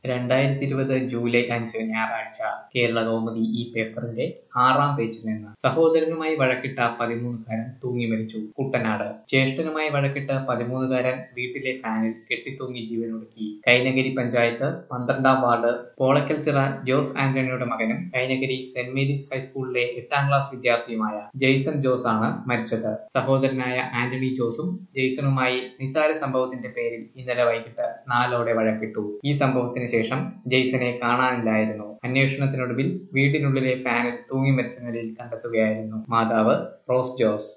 രണ്ടായിരത്തി ഇരുപത് ജൂലൈ അഞ്ച് ഞായറാഴ്ച കേരള കൗമുദി ഈ പേപ്പറിന്റെ ആറാം പേജിൽ നിന്ന് സഹോദരനുമായി വഴക്കിട്ട പതിമൂന്നുകാരൻ തൂങ്ങി മരിച്ചു കുട്ടനാട് ജ്യേഷ്ഠനുമായി വഴക്കിട്ട് പതിമൂന്നുകാരൻ വീട്ടിലെ ഫാനിൽ കെട്ടിത്തൂങ്ങി ജീവനൊടുക്കി കൈനഗിരി പഞ്ചായത്ത് പന്ത്രണ്ടാം വാർഡ് പോളക്കൽച്ചിറ ജോസ് ആന്റണിയുടെ മകനും കൈനഗിരി സെന്റ് മേരീസ് ഹൈസ്കൂളിലെ എട്ടാം ക്ലാസ് വിദ്യാർത്ഥിയുമായ ജെയ്സൺ ജോസ് ആണ് മരിച്ചത് സഹോദരനായ ആന്റണി ജോസും ജെയ്സണുമായി നിസാര സംഭവത്തിന്റെ പേരിൽ ഇന്നലെ വൈകിട്ട് നാലോടെ വഴക്കിട്ടു ഈ സംഭവത്തിന് ശേഷം ജെയ്സനെ കാണാനില്ലായിരുന്നു അന്വേഷണത്തിനൊടുവിൽ വീടിനുള്ളിലെ ഫാനിൽ തൂങ്ങി മരിച്ച നിലയിൽ കണ്ടെത്തുകയായിരുന്നു മാതാവ് റോസ് ജോസ്